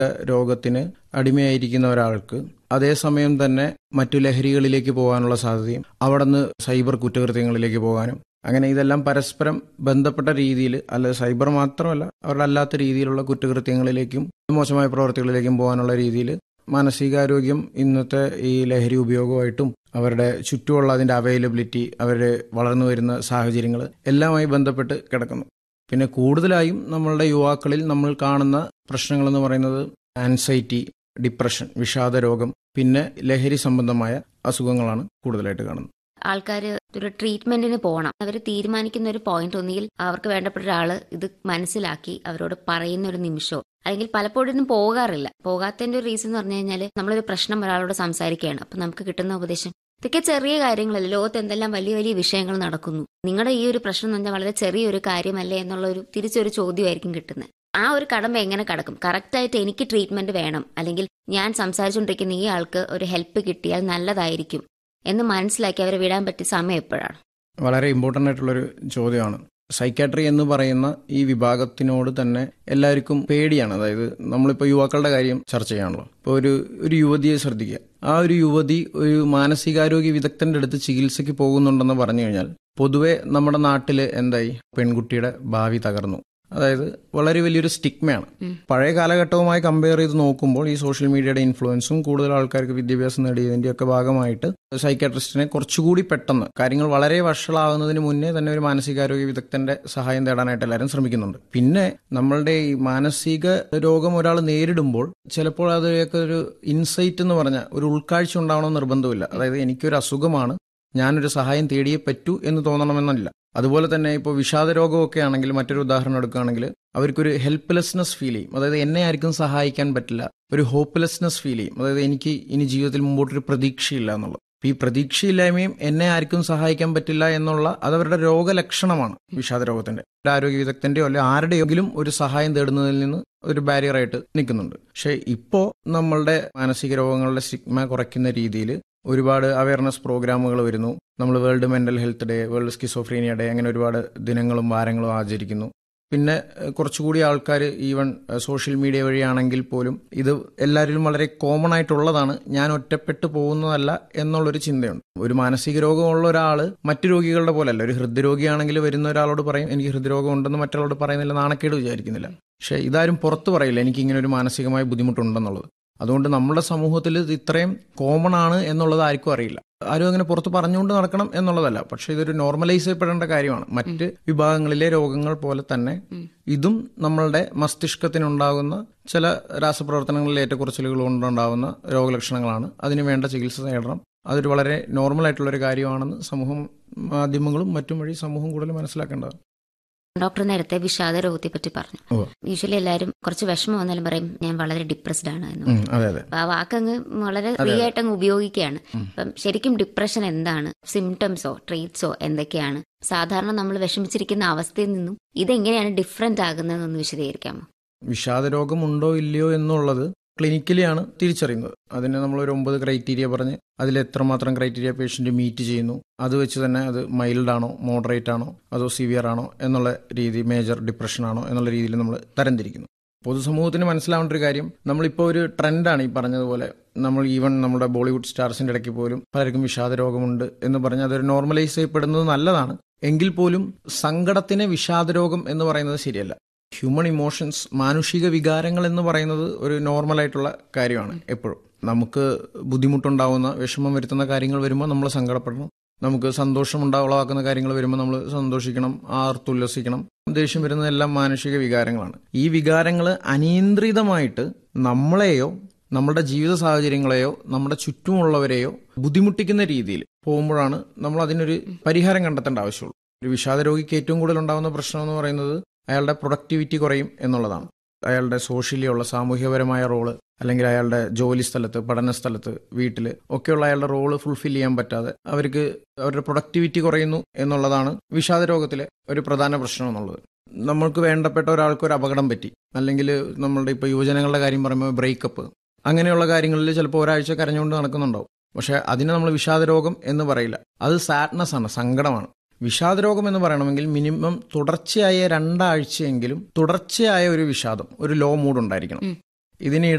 രോഗത്തിന് അടിമയായിരിക്കുന്ന ഒരാൾക്ക് അതേസമയം തന്നെ മറ്റു ലഹരികളിലേക്ക് പോകാനുള്ള സാധ്യതയും അവിടെ നിന്ന് സൈബർ കുറ്റകൃത്യങ്ങളിലേക്ക് പോകാനും അങ്ങനെ ഇതെല്ലാം പരസ്പരം ബന്ധപ്പെട്ട രീതിയിൽ അല്ല സൈബർ മാത്രമല്ല അവരുടെ അല്ലാത്ത രീതിയിലുള്ള കുറ്റകൃത്യങ്ങളിലേക്കും മോശമായ പ്രവർത്തികളിലേക്കും പോകാനുള്ള രീതിയിൽ മാനസികാരോഗ്യം ഇന്നത്തെ ഈ ലഹരി ഉപയോഗമായിട്ടും അവരുടെ ചുറ്റുമുള്ള അതിന്റെ അവൈലബിലിറ്റി അവർ വളർന്നു വരുന്ന സാഹചര്യങ്ങൾ എല്ലാമായി ബന്ധപ്പെട്ട് കിടക്കുന്നു പിന്നെ കൂടുതലായും നമ്മളുടെ യുവാക്കളിൽ നമ്മൾ കാണുന്ന പ്രശ്നങ്ങൾ എന്ന് പറയുന്നത് ആൻസൈറ്റി ഡിപ്രഷൻ വിഷാദ രോഗം പിന്നെ ലഹരി സംബന്ധമായ അസുഖങ്ങളാണ് കൂടുതലായിട്ട് കാണുന്നത് ആൾക്കാർ ഒരു ട്രീറ്റ്മെന്റിന് പോകണം അവർ തീരുമാനിക്കുന്ന ഒരു പോയിന്റ് ഒന്നുകിൽ അവർക്ക് വേണ്ടപ്പെട്ട ഒരാള് ഇത് മനസ്സിലാക്കി അവരോട് പറയുന്ന ഒരു നിമിഷമോ അല്ലെങ്കിൽ പലപ്പോഴും ഇതൊന്നും പോകാറില്ല പോകാത്തതിന്റെ ഒരു റീസൺ എന്ന് പറഞ്ഞു കഴിഞ്ഞാൽ നമ്മളൊരു പ്രശ്നം ഒരാളോട് സംസാരിക്കുകയാണ് അപ്പൊ നമുക്ക് കിട്ടുന്ന ഉപദേശം ഇതൊക്കെ ചെറിയ കാര്യങ്ങളല്ലേ ലോകത്ത് എന്തെല്ലാം വലിയ വലിയ വിഷയങ്ങൾ നടക്കുന്നു നിങ്ങളുടെ ഈ ഒരു പ്രശ്നം എന്ന് പറഞ്ഞാൽ വളരെ ചെറിയൊരു കാര്യമല്ലേ എന്നുള്ള ഒരു തിരിച്ചൊരു ചോദ്യമായിരിക്കും കിട്ടുന്നത് ആ ഒരു കടമ്പ എങ്ങനെ കടക്കും കറക്റ്റായിട്ട് എനിക്ക് ട്രീറ്റ്മെന്റ് വേണം അല്ലെങ്കിൽ ഞാൻ സംസാരിച്ചുകൊണ്ടിരിക്കുന്ന ഈ ആൾക്ക് ഒരു ഹെൽപ്പ് കിട്ടിയാൽ നല്ലതായിരിക്കും എന്ന് മനസ്സിലാക്കി അവരെ വിടാൻ പറ്റിയ സമയം എപ്പോഴാണ് വളരെ ഇമ്പോർട്ടൻ്റ് ആയിട്ടുള്ളൊരു ചോദ്യമാണ് സൈക്കാട്രി എന്ന് പറയുന്ന ഈ വിഭാഗത്തിനോട് തന്നെ എല്ലാവർക്കും പേടിയാണ് അതായത് നമ്മളിപ്പോൾ യുവാക്കളുടെ കാര്യം ചർച്ച ചെയ്യാണല്ലോ ഇപ്പോൾ ഒരു ഒരു യുവതിയെ ശ്രദ്ധിക്കുക ആ ഒരു യുവതി ഒരു മാനസികാരോഗ്യ വിദഗ്ധന്റെ അടുത്ത് ചികിത്സയ്ക്ക് പോകുന്നുണ്ടെന്ന് പറഞ്ഞു കഴിഞ്ഞാൽ പൊതുവെ നമ്മുടെ നാട്ടിൽ എന്തായി പെൺകുട്ടിയുടെ ഭാവി തകർന്നു അതായത് വളരെ വലിയൊരു സ്റ്റിഗ്മയാണ് പഴയ കാലഘട്ടവുമായി കമ്പയർ ചെയ്ത് നോക്കുമ്പോൾ ഈ സോഷ്യൽ മീഡിയയുടെ ഇൻഫ്ലുവൻസും കൂടുതൽ ആൾക്കാർക്ക് വിദ്യാഭ്യാസം നേടിയതിന്റെ ഒക്കെ ഭാഗമായിട്ട് സൈക്കാട്രിസ്റ്റിനെ കുറച്ചുകൂടി പെട്ടെന്ന് കാര്യങ്ങൾ വളരെ വഷളാവുന്നതിന് മുന്നേ തന്നെ ഒരു മാനസികാരോഗ്യ വിദഗ്ധന്റെ സഹായം തേടാനായിട്ട് എല്ലാവരും ശ്രമിക്കുന്നുണ്ട് പിന്നെ നമ്മളുടെ ഈ മാനസിക രോഗം ഒരാൾ നേരിടുമ്പോൾ ചിലപ്പോൾ അതിലേക്ക് ഒരു ഇൻസൈറ്റ് എന്ന് പറഞ്ഞ ഒരു ഉൾക്കാഴ്ച ഉണ്ടാവണമെന്ന് നിർബന്ധമില്ല അതായത് എനിക്കൊരു അസുഖമാണ് ഞാനൊരു സഹായം തേടിയേ പറ്റൂ എന്ന് തോന്നണമെന്നല്ല അതുപോലെ തന്നെ ഇപ്പോൾ വിഷാദ രോഗമൊക്കെ ആണെങ്കിൽ മറ്റൊരു ഉദാഹരണം എടുക്കുകയാണെങ്കിൽ അവർക്കൊരു ഹെൽപ്ലെസ്നെസ് ഫീൽ ചെയ്യും അതായത് എന്നെ ആർക്കും സഹായിക്കാൻ പറ്റില്ല ഒരു ഹോപ്പ്ലെസ്നെസ് ഫീൽ ചെയ്യും അതായത് എനിക്ക് ഇനി ജീവിതത്തിൽ മുമ്പോട്ടൊരു പ്രതീക്ഷയില്ല എന്നുള്ളത് ഈ പ്രതീക്ഷയില്ലായ്മയും എന്നെ ആർക്കും സഹായിക്കാൻ പറ്റില്ല എന്നുള്ള അതവരുടെ രോഗലക്ഷണമാണ് വിഷാദ രോഗത്തിന്റെ ആരോഗ്യ വിദഗ്ധന്റെയോ അല്ലെ ആരുടെയെങ്കിലും ഒരു സഹായം തേടുന്നതിൽ നിന്ന് ഒരു ബാരിയറായിട്ട് നിൽക്കുന്നുണ്ട് പക്ഷേ ഇപ്പോൾ നമ്മളുടെ മാനസിക രോഗങ്ങളുടെ സ്റ്റിഗ്മ കുറയ്ക്കുന്ന രീതിയിൽ ഒരുപാട് അവയർനെസ് പ്രോഗ്രാമുകൾ വരുന്നു നമ്മൾ world mental health day world schizophrenia day അങ്ങനെ ഒരുപാട് ദിനങ്ങളും വാരങ്ങളും ആചരിക്കുന്നു പിന്നെ കുറച്ചുകൂടി ആൾക്കാർ ഈവൻ സോഷ്യൽ മീഡിയ വഴിയാണെങ്കിൽ പോലും ഇത് എല്ലാവരിലും വളരെ കോമൺ ആയിട്ടുള്ളതാണ് ഞാൻ ഒറ്റപ്പെട്ടു പോകുന്നതല്ല എന്നുള്ളൊരു ചിന്തയുണ്ട് ഒരു മാനസിക രോഗമുള്ള ഒരാൾ മറ്റു രോഗികളുടെ പോലെയല്ല ഒരു ഹൃദ്രോഗിയാണെങ്കിൽ വരുന്ന ഒരാളോട് പറയും എനിക്ക് ഹൃദ്രോഗം ഉണ്ടെന്ന് മറ്റൊരാളോട് പറയുന്നില്ല നാണക്കേട് വിചാരിക്കുന്നില്ല പക്ഷേ ഇതാരും പുറത്തു പറയില്ല എനിക്ക് ഇങ്ങനെ ഒരു മാനസികമായ ബുദ്ധിമുട്ടുണ്ടെന്നുള്ളത് അതുകൊണ്ട് നമ്മുടെ സമൂഹത്തിൽ ഇത് ഇത്രയും കോമൺ ആണ് എന്നുള്ളത് ആർക്കും അറിയില്ല ആരും അങ്ങനെ പുറത്ത് പറഞ്ഞുകൊണ്ട് നടക്കണം എന്നുള്ളതല്ല പക്ഷെ ഇതൊരു നോർമലൈസ് ചെയ്യപ്പെടേണ്ട കാര്യമാണ് മറ്റ് വിഭാഗങ്ങളിലെ രോഗങ്ങൾ പോലെ തന്നെ ഇതും നമ്മളുടെ മസ്തിഷ്കത്തിനുണ്ടാകുന്ന ചില രാസപ്രവർത്തനങ്ങളിലെ ഏറ്റക്കുറച്ചിലുകൾ കൊണ്ടുണ്ടാകുന്ന രോഗലക്ഷണങ്ങളാണ് അതിന് വേണ്ട ചികിത്സ നേടണം അതൊരു വളരെ നോർമൽ ആയിട്ടുള്ള ഒരു കാര്യമാണെന്ന് സമൂഹം മാധ്യമങ്ങളും മറ്റും വഴി സമൂഹം കൂടുതൽ മനസ്സിലാക്കേണ്ടത് ഡോക്ടർ നേരത്തെ വിഷാദ രോഗത്തെ പറ്റി പറഞ്ഞു ഉവ്വ്. യൂഷ്വലി എല്ലാവരും കുറച്ച് വിഷമം വന്നാലും പറയും ഞാൻ വളരെ ഡിപ്രസ്ഡ് ആണ് എന്ന് ഉം, അതെ അതെ അപ്പൊ ആ വാക്കങ്ങ് വളരെ ഫ്രീ ആയിട്ട് അങ്ങ് ഉപയോഗിക്കുകയാണ് അപ്പം ശരിക്കും ഡിപ്രഷൻ എന്താണ് സിംറ്റംസോ ട്രീറ്റ്സോ എന്തൊക്കെയാണ് സാധാരണ നമ്മൾ വിഷമിച്ചിരിക്കുന്ന അവസ്ഥയിൽ നിന്നും ഇതെങ്ങനെയാണ് ഡിഫറെന്റ് ആകുന്നതെന്നൊന്ന് വിശദീകരിക്കാമോ വിഷാദ രോഗമുണ്ടോ ഇല്ലയോ എന്നുള്ളത് ക്ലിനിക്കലിയാണ് തിരിച്ചറിയുന്നത് അതിന് നമ്മൾ ഒരു ഒമ്പത് ക്രൈറ്റീരിയ പറഞ്ഞ് അതിൽ എത്രമാത്രം ക്രൈറ്റീരിയ പേഷ്യന്റ് മീറ്റ് ചെയ്യുന്നു അത് വെച്ച് തന്നെ അത് മൈൽഡ് ആണോ മോഡറേറ്റ് ആണോ അതോ സിവിയർ ആണോ എന്നുള്ള രീതി മേജർ ഡിപ്രഷൻ ആണോ എന്നുള്ള രീതിയിൽ നമ്മൾ തരംതിരിക്കുന്നു പൊതുസമൂഹത്തിന് മനസ്സിലാവേണ്ട ഒരു കാര്യം നമ്മളിപ്പോൾ ഒരു ട്രെൻഡാണ് ഈ പറഞ്ഞതുപോലെ നമ്മൾ ഈവൻ നമ്മുടെ ബോളിവുഡ് സ്റ്റാർസിന്റെ ഇടയ്ക്ക് പോലും പലർക്കും വിഷാദ രോഗമുണ്ട് എന്ന് പറഞ്ഞ് അതൊരു നോർമലൈസ് ചെയ്യപ്പെടുന്നത് നല്ലതാണ് എങ്കിൽ പോലും സങ്കടത്തിന് വിഷാദ രോഗം എന്ന് പറയുന്നത് ശരിയല്ല ഹ്യൂമൻ ഇമോഷൻസ് മാനുഷിക വികാരങ്ങൾ എന്ന് പറയുന്നത് ഒരു നോർമൽ ആയിട്ടുള്ള കാര്യമാണ് എപ്പോഴും നമുക്ക് ബുദ്ധിമുട്ടുണ്ടാവുന്ന വിഷമം വരുത്തുന്ന കാര്യങ്ങൾ വരുമ്പോൾ നമ്മൾ സങ്കടപ്പെടണം നമുക്ക് സന്തോഷം ഉണ്ടാവുളവാക്കുന്ന കാര്യങ്ങൾ വരുമ്പോൾ നമ്മൾ സന്തോഷിക്കണം ആർത്തുല്ലസിക്കണം ദേഷ്യം വരുന്നതെല്ലാം മാനുഷിക വികാരങ്ങളാണ് ഈ വികാരങ്ങൾ അനിയന്ത്രിതമായിട്ട് നമ്മളെയോ നമ്മുടെ ജീവിത സാഹചര്യങ്ങളെയോ നമ്മുടെ ചുറ്റുമുള്ളവരെയോ ബുദ്ധിമുട്ടിക്കുന്ന രീതിയിൽ പോകുമ്പോഴാണ് നമ്മൾ അതിനൊരു പരിഹാരം കണ്ടെത്തേണ്ട ആവശ്യമുള്ളൂ ഒരു വിഷാദ രോഗിക്ക് ഏറ്റവും കൂടുതൽ ഉണ്ടാകുന്ന പ്രശ്നം എന്ന് പറയുന്നത് അയാളുടെ പ്രൊഡക്ടിവിറ്റി കുറയും എന്നുള്ളതാണ് അയാളുടെ സോഷ്യലി ഉള്ള സാമൂഹ്യപരമായ റോള് അല്ലെങ്കിൽ അയാളുടെ ജോലി സ്ഥലത്ത് പഠന സ്ഥലത്ത് വീട്ടിൽ ഒക്കെയുള്ള അയാളുടെ റോള് ഫുൾഫിൽ ചെയ്യാൻ പറ്റാതെ അവർക്ക് അവരുടെ പ്രൊഡക്ടിവിറ്റി കുറയുന്നു എന്നുള്ളതാണ് വിഷാദ രോഗത്തിലെ ഒരു പ്രധാന പ്രശ്നം എന്നുള്ളത് നമ്മൾക്ക് വേണ്ടപ്പെട്ട ഒരാൾക്ക് ഒരു അപകടം പറ്റി അല്ലെങ്കിൽ നമ്മളുടെ ഇപ്പോൾ യുവജനങ്ങളുടെ കാര്യം പറയുമ്പോൾ ബ്രേക്കപ്പ് അങ്ങനെയുള്ള കാര്യങ്ങളിൽ ചിലപ്പോൾ ഒരാഴ്ച കരഞ്ഞുകൊണ്ട് നടക്കുന്നുണ്ടാവും പക്ഷെ അതിനെ നമ്മൾ വിഷാദ രോഗം എന്ന് പറയില്ല അത് സാഡ്നെസ് ആണ് സങ്കടമാണ് വിഷാദ രോഗം എന്ന് പറയണമെങ്കിൽ മിനിമം തുടർച്ചയായ രണ്ടാഴ്ചയെങ്കിലും തുടർച്ചയായ ഒരു വിഷാദം ഒരു ലോ മൂഡ് ഉണ്ടായിരിക്കണം ഇതിന്